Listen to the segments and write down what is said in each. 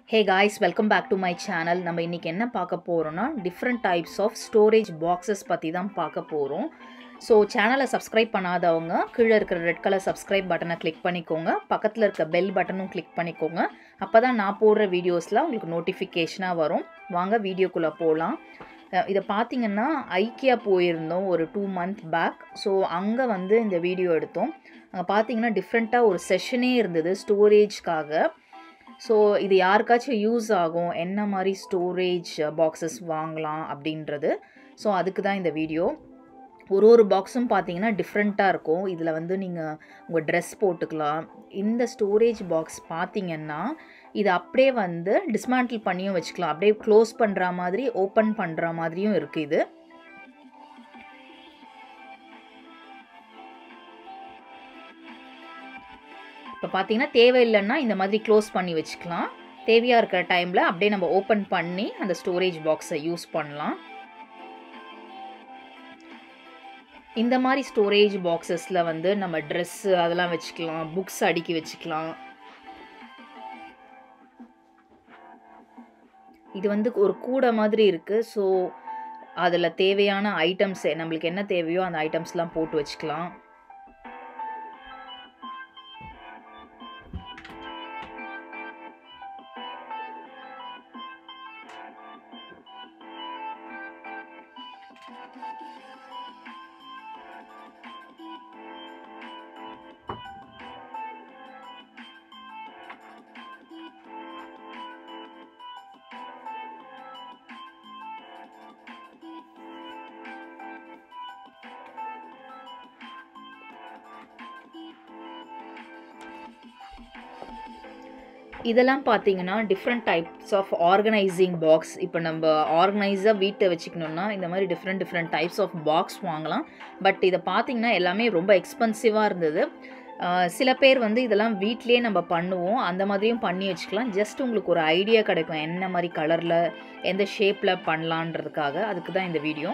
hey guys welcome back to my channel நம்ம இன்றைக்கி என்ன பார்க்க போகிறோன்னா different types of storage boxes பற்றி தான் பார்க்க போகிறோம் ஸோ சேனலை சப்ஸ்கிரைப் பண்ணாதவங்க கீழே இருக்கிற ரெட் கலர் சப்ஸ்கிரைப் பட்டனை கிளிக் பண்ணிக்கோங்க பக்கத்தில் இருக்க பெல் பட்டனும் கிளிக் பண்ணிக்கோங்க அப்போ தான் நான் போடுற வீடியோஸில் உங்களுக்கு நோட்டிஃபிகேஷனாக வரும் வாங்க வீடியோக்குள்ளே போகலாம் அஹ் இதை பார்த்தீங்கன்னா ஐக்கியா போயிருந்தோம் ஒரு டூ மந்த் பேக் ஸோ அங்கே வந்து இந்த வீடியோ எடுத்தோம் அங்கே பார்த்தீங்கன்னா டிஃப்ரெண்ட்டாக ஒரு செஷனே இருந்தது ஸ்டோரேஜ்க்காக ஸோ இது யாருக்காச்சும் யூஸ் ஆகும் என்ன மாதிரி ஸ்டோரேஜ் பாக்ஸஸ் வாங்கலாம் அப்படின்றது ஸோ அதுக்கு தான் இந்த வீடியோ ஒரு ஒரு பாக்ஸும் பார்த்தீங்கன்னா டிஃப்ரெண்ட்டாக இருக்கும் இதில் வந்து நீங்கள் உங்கள் ட்ரெஸ் போட்டுக்கலாம் இந்த ஸ்டோரேஜ் பாக்ஸ் பார்த்தீங்கன்னா இது அப்படியே வந்து டிஸ்மேண்டில் பண்ணியும் வச்சுக்கலாம் அப்படியே க்ளோஸ் பண்ணுற மாதிரி ஓப்பன் பண்ணுற மாதிரியும் இருக்குது இது இப்போ பார்த்தீங்கன்னா தேவையில்லைன்னா இந்த மாதிரி க்ளோஸ் பண்ணி வச்சுக்கலாம் தேவையாக இருக்கிற டைமில் அப்படியே நம்ம ஓப்பன் பண்ணி அந்த ஸ்டோரேஜ் பாக்ஸை யூஸ் பண்ணலாம் இந்த மாதிரி ஸ்டோரேஜ் பாக்ஸஸில் வந்து நம்ம ட்ரெஸ்ஸு அதெல்லாம் வச்சுக்கலாம் புக்ஸ் அடுக்கி வச்சுக்கலாம் இது வந்து ஒரு கூடை மாதிரி இருக்குது ஸோ அதில் தேவையான ஐட்டம்ஸ் நம்மளுக்கு என்ன தேவையோ அந்த ஐட்டம்ஸ்லாம் போட்டு வச்சுக்கலாம் இதெல்லாம் பார்த்தீங்கன்னா different types of organising box இப்போ நம்ம ஆர்கனைஸாக வீட்டை வச்சுக்கணுன்னா இந்த மாதிரி different different types of box வாங்கலாம் பட் இதை பார்த்தீங்கன்னா எல்லாமே ரொம்ப எக்ஸ்பென்சிவாக இருந்தது ஆஹ் சில பேர் வந்து இதெல்லாம் வீட்லேயே நம்ம பண்ணுவோம் அந்த மாதிரியும் பண்ணி வச்சுக்கலாம் ஜஸ்ட் உங்களுக்கு ஒரு ஐடியா கிடைக்கும் என்ன மாதிரி கலரில் எந்த ஷேப்பில் பண்ணலான்றதுக்காக அதுக்கு தான் இந்த வீடியோ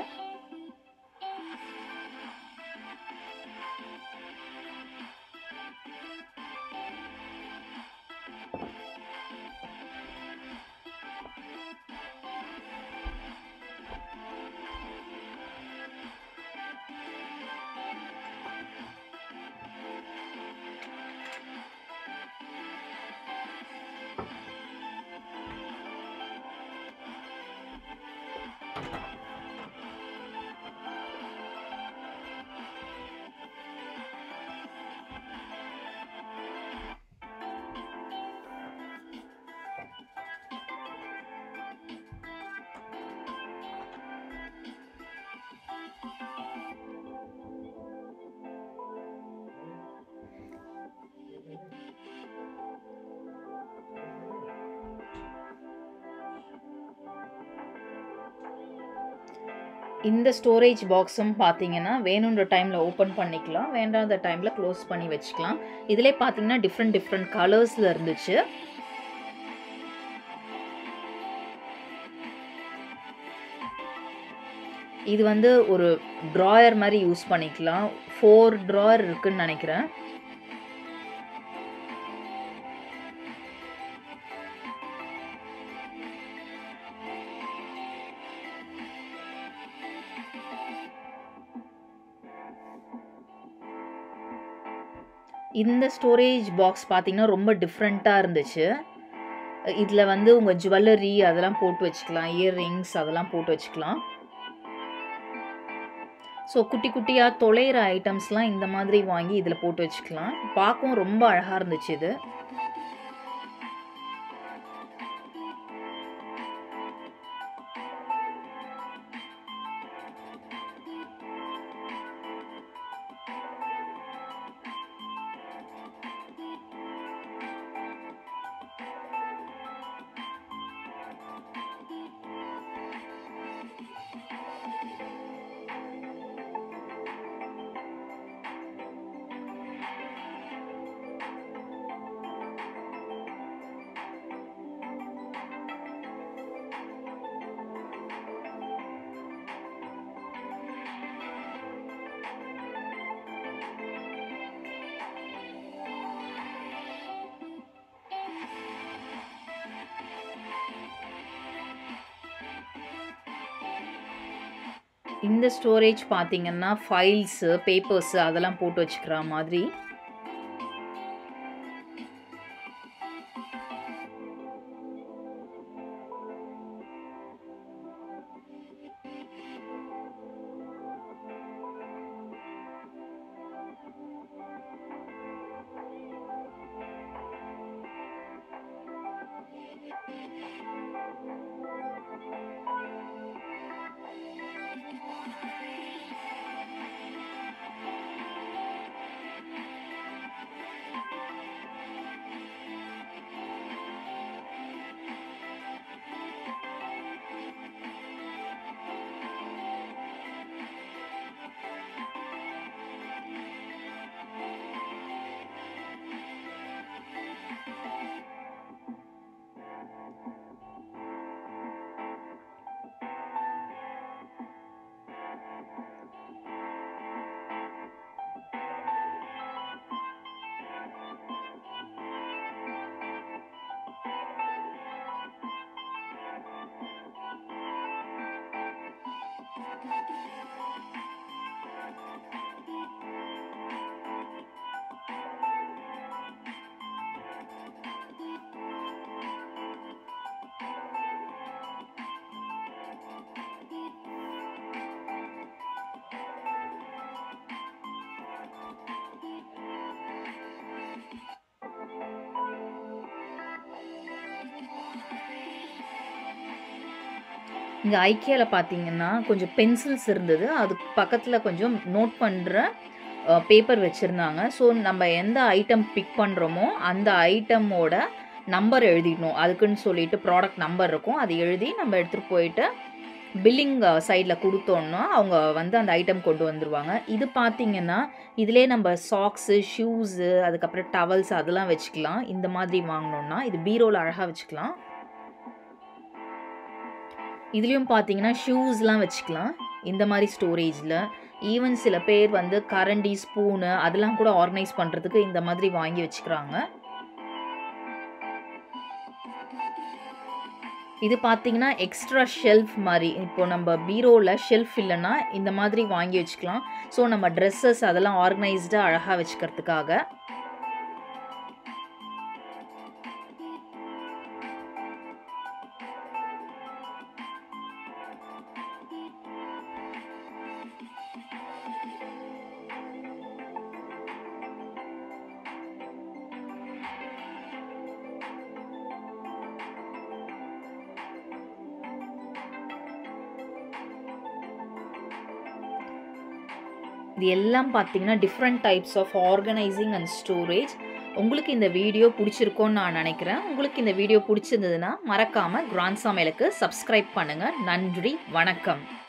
இந்த ஸ்டோரேஜ் பாக்ஸும் பார்த்தீங்கன்னா வேணுன்ற டைமில் ஓப்பன் பண்ணிக்கலாம் வேண்டாத டைமில் க்ளோஸ் பண்ணி வச்சுக்கலாம் இதிலே பார்த்தீங்கன்னா டிஃப்ரெண்ட் டிஃப்ரெண்ட் கலர்ஸில் இருந்துச்சு இது வந்து ஒரு ட்ராயர் மாதிரி யூஸ் பண்ணிக்கலாம் ஃபோர் ட்ராயர் இருக்குன்னு நினைக்கிறேன் இந்த ஸ்டோரேஜ் பாக்ஸ் பார்த்தீங்கன்னா ரொம்ப டிஃப்ரெண்ட்டாக இருந்துச்சு இதில் வந்து உங்கள் ஜுவல்லரி அதெல்லாம் போட்டு வச்சுக்கலாம் இயர்ரிங்ஸ் அதெல்லாம் போட்டு வச்சுக்கலாம் ஸோ குட்டி குட்டியாக தொலைகிற ஐட்டம்ஸ்லாம் இந்த மாதிரி வாங்கி இதில் போட்டு வச்சுக்கலாம் பார்க்கவும் ரொம்ப அழகாக இருந்துச்சு இது இந்த ஸ்டோரேஜ் பார்த்தீங்கன்னா ஃபைல்ஸு பேப்பர்ஸு அதெல்லாம் போட்டு வச்சுக்கிற மாதிரி இங்கே ஐக்கியாவில் பார்த்தீங்கன்னா கொஞ்சம் பென்சில்ஸ் இருந்தது அதுக்கு பக்கத்தில் கொஞ்சம் நோட் பண்ணுற பேப்பர் வச்சுருந்தாங்க ஸோ நம்ம எந்த ஐட்டம் பிக் பண்ணுறோமோ அந்த ஐட்டமோட நம்பர் எழுதிடணும் அதுக்குன்னு சொல்லிட்டு ப்ராடக்ட் நம்பர் இருக்கும் அது எழுதி நம்ம எடுத்துகிட்டு போயிட்டு பில்லிங் சைடில் கொடுத்தோன்னா அவங்க வந்து அந்த ஐட்டம் கொண்டு வந்துடுவாங்க இது பார்த்தீங்கன்னா இதிலே நம்ம சாக்ஸு ஷூஸு அதுக்கப்புறம் டவல்ஸ் அதெல்லாம் வச்சுக்கலாம் இந்த மாதிரி வாங்கினோன்னா இது பீரோவில் அழகாக வச்சுக்கலாம் இதுலேயும் பார்த்தீங்கன்னா ஷூஸ்லாம் வச்சுக்கலாம் இந்த மாதிரி ஸ்டோரேஜில் ஈவன் சில பேர் வந்து கரண்டி ஸ்பூனு அதெல்லாம் கூட ஆர்கனைஸ் பண்ணுறதுக்கு இந்த மாதிரி வாங்கி வச்சுக்கிறாங்க இது பார்த்தீங்கன்னா எக்ஸ்ட்ரா ஷெல்ஃப் மாதிரி இப்போ நம்ம பீரோவில் ஷெல்ஃப் இல்லைன்னா இந்த மாதிரி வாங்கி வச்சுக்கலாம் ஸோ நம்ம ட்ரெஸ்ஸஸ் அதெல்லாம் ஆர்கனைஸ்டாக அழகாக வச்சுக்கிறதுக்காக இது எல்லாம் பார்த்தீங்கன்னா different types of organising and storage உங்களுக்கு இந்த வீடியோ பிடிச்சிருக்கோன்னு நான் நினைக்கிறேன் உங்களுக்கு இந்த வீடியோ பிடிச்சிருந்ததுன்னா மறக்காமல் கிராண்ட் சமையலுக்கு சப்ஸ்கிரைப் பண்ணுங்கள் நன்றி வணக்கம்